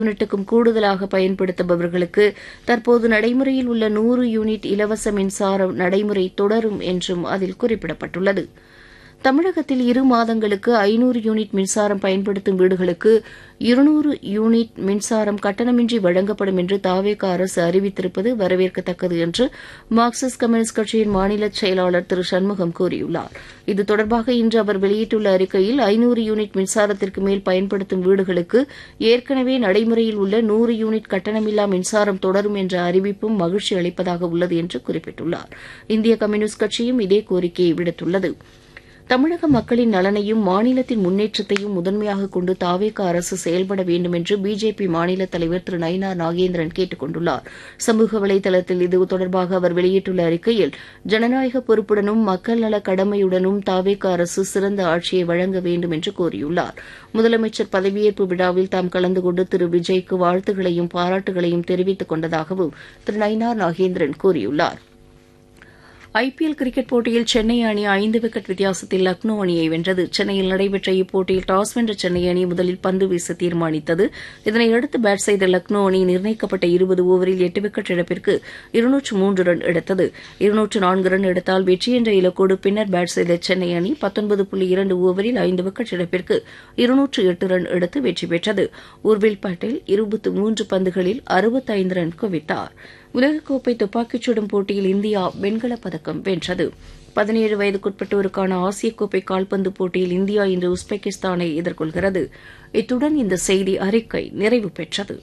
யூனிட்டுக்கும் கூடுதலாக பயன்படுத்துபவர்களுக்கு தற்போது நடைமுறையில் உள்ள நூறு யூனிட் இலவச மின்சாரம் நடைமுறை தொடரும் என்றும் அதில் குறிப்பிடப்பட்டுள்ளது தமிழகத்தில் இரு மாதங்களுக்கு ஐநூறு யூனிட் மின்சாரம் பயன்படுத்தும் வீடுகளுக்கு இருநூறு யூனிட் மின்சாரம் கட்டணமின்றி வழங்கப்படும் என்று தாவேக அரசு அறிவித்திருப்பது வரவேற்கத்தக்கது என்று மார்க்சிஸ்ட் கம்யூனிஸ்ட் கட்சியின் மாநில செயலாளர் திரு சண்முகம் கூறியுள்ளார் இது தொடர்பாக இன்று அவர் வெளியிட்டுள்ள அறிக்கையில் ஐநூறு யூனிட் மின்சாரத்திற்கு மேல் பயன்படுத்தும் வீடுகளுக்கு ஏற்கனவே நடைமுறையில் உள்ள நூறு யூனிட் கட்டணமில்லா மின்சாரம் தொடரும் என்ற அறிவிப்பும் மகிழ்ச்சி அளிப்பதாக உள்ளது என்று குறிப்பிட்டுள்ளார் இந்திய கம்யூனிஸ்ட் கட்சியும் இதே கோரிக்கையை விடுத்துள்ளது தமிழக மக்களின் நலனையும் மாநிலத்தின் முன்னேற்றத்தையும் முதன்மையாக கொண்டு தாவேக அரசு செயல்பட வேண்டும் என்று பிஜேபி மாநில தலைவர் திரு நயினார் நாகேந்திரன் கேட்டுக் கொண்டுள்ளார் சமூக வலைதளத்தில் இது தொடர்பாக அவர் வெளியிட்டுள்ள அறிக்கையில் ஜனநாயக பொறுப்புடனும் மக்கள் நல கடமையுடனும் தாவேக அரசு சிறந்த ஆட்சியை வழங்க வேண்டும் என்று கூறியுள்ளார் முதலமைச்சர் பதவியேற்பு விழாவில் தாம் கலந்து கொண்டு திரு விஜய்க்கு வாழ்த்துகளையும் பாராட்டுகளையும் தெரிவித்துக் கொண்டதாகவும் திரு நயினார் நாகேந்திரன் கூறியுள்ளார் ஐபிஎல் கிரிக்கெட் போட்டியில் சென்னை அணி ஐந்து விக்கெட் வித்தியாசத்தில் லக்னோ அணியை வென்றது சென்னையில் நடைபெற்ற இப்போட்டியில் டாஸ் வென்ற சென்னை அணி முதலில் பந்து வீச தீர்மானித்தது இதனையடுத்து பேட் செய்த லக்னோ அணி நிர்ணயிக்கப்பட்ட இருபது ஓவரில் எட்டு விக்கெட் இழப்பிற்கு இருநூற்று மூன்று ரன் எடுத்தது இருநூற்று நான்கு ரன் எடுத்தால் வெற்றி என்ற இலக்கோடு பின்னர் பேட் செய்த சென்னை அணி பத்தொன்பது புள்ளி இரண்டு ஓவரில் ஐந்து விக்கெட் இழப்பிற்கு இருநூற்று எட்டு ரன் எடுத்து வெற்றி பெற்றது உர்வில் பட்டேல் இருபத்து மூன்று பந்துகளில் அறுபத்தைந்து ரன் குவித்தார் உலகக்கோப்பை துப்பாக்கிச் சுடும் போட்டியில் இந்தியா வெண்கலப் பதக்கம் வென்றது பதினேழு வயதுக்குட்பட்டோருக்கான ஆசிய கோப்பை கால்பந்து போட்டியில் இந்தியா இன்று உஸ்பெகிஸ்தானை எதிர்கொள்கிறது இத்துடன் இந்த செய்தி அறிக்கை நிறைவு பெற்றது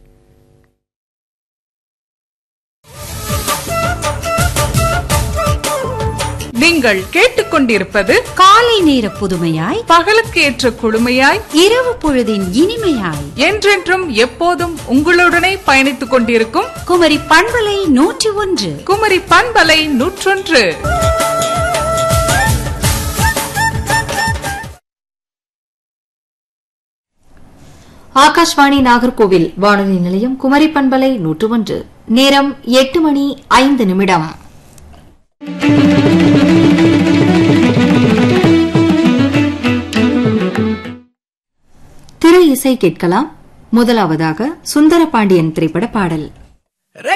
நீங்கள் கேட்டுக்கொண்டிருப்பது காலை நேர புதுமையாய் பகலுக்கு ஏற்ற குழுமையாய் இரவு பொழுதின் இனிமையாய் என்றென்றும் எப்போதும் உங்களுடனே பயணித்துக் கொண்டிருக்கும் குமரி பண்பலை நூற்றி ஒன்று குமரி பண்பலை நூற்றொன்று ஆகாஷ்வாணி நாகர்கோவில் வானொலி நிலையம் குமரி பண்பலை நூற்று ஒன்று நேரம் எட்டு மணி ஐந்து நிமிடம் திரு இசை கேட்கலாம் முதலாவதாக சுந்தர பாண்டியன் திரைப்பட பாடல்